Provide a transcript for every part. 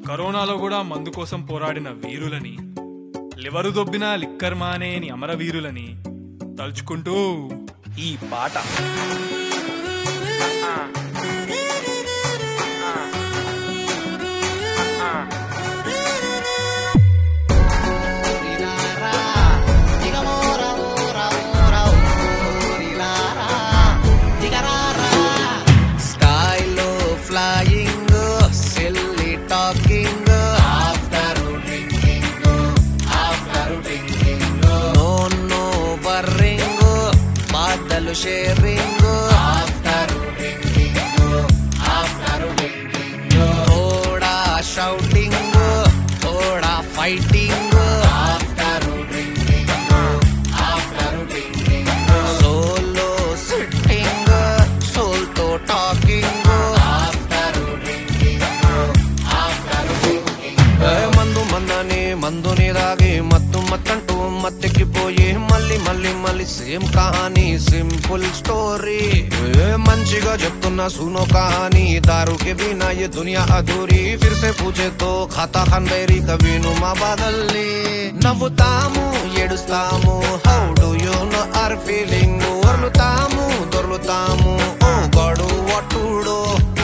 కరోనాలో కూడా మందు కోసం పోరాడిన వీరులని లివరు దొబ్బిన లిక్కర్ మానేని అమరవీరులని తలుచుకుంటూ ఈ పాట స్కైలో flying silly talking after drinking after drinking no no worrying బాధలు sharing after drinking after drinking థోడా షౌటింగ్ థోడా fighting after drinking after drinking solo sitting soul తో talking after drinking after drinking మందు మందని మందుని రాగి మత్తు మత్తంటూ మత్తెక్కిపోయి మళ్ళీ మళ్ళీ మళ్ళీ సేమ్ కహానీ సింపుల్ స్టోరీ మంచిగా చెప్తున్నా సునో కహానీ దారుకి బినా ये दुनिया अधूरी फिर से पूछे तो खाता खान బైరీ కవిను మా బాధల్ని నవ్వుతాము ఏడుస్తాము how do you know are feeling వర్లుతాము దొర్లుతాము ఓ గడు వట్టుడు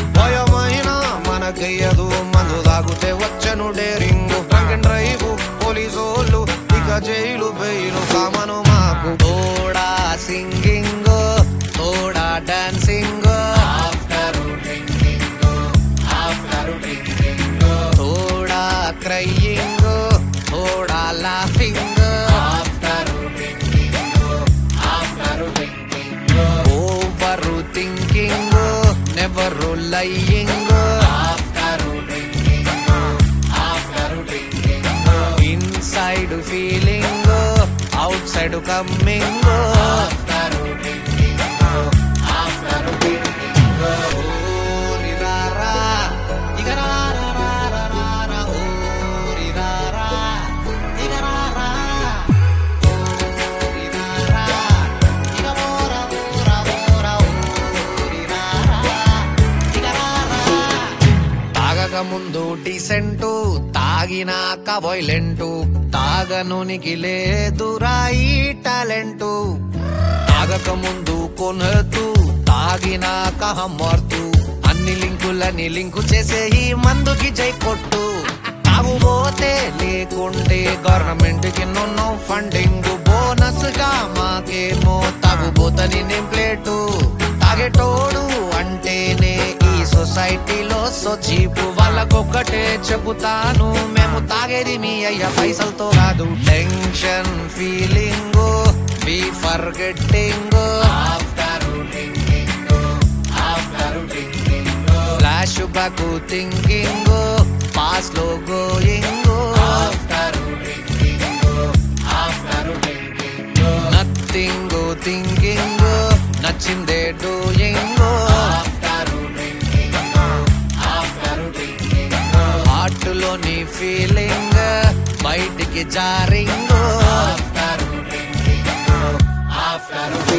భయమైన మనకయ్యదు మందు తాగుతే వచ్చను డేరింగ్ డ్రంక్ అండ్ డ్రైవ్ పోలీసోళ్ళు ఇక జైలు బెయిలు కామను మాకు తోడా సింగింగ్ తోడా dancing after drinking after drinking తోడా క్రయింగ్ తోడా laughing after drinking after drinking over thinking never lying after drinking after drinking inside feeling outside coming after drinking after drinking ఓ నిరారా ఇగరారా ఓ నిరారా ఇగరారా తాగక ముందు డీసెంటు తాగినాక వైలెంటు తాగనునికి లేదు రాయి టాలెంటు తాగక ముందు కొనద్దు తాగినాక హమ్మర్తు అన్ని లింకులని లింకు చేసే ఈ మందుకి జై కొట్టు తాగుబోతే లేకుంటే గవర్నమెంట్ కి నో ఫండింగ్ బోనస్ గా మాకేమో తాగుబోతని నేమ్ ప్లేటు తాగేటోడు అంటేనే ఈ సొసైటీలో సో చీపు వాళ్ళకొక్కటే చెబుతాను మేము తాగేది మీ అయ్య పైసలతో కాదు tension feeling be forgetting after drinking after drinking flash back thinking pass లో going after drinking after drinking nothing thinking నచ్చిందే doing after drinking after drinking heart లోని ఫీలింగ్ బయటికి జారింగ్ ఆఫ్టర్ డ్రింకింగ్ ఆఫ్టర్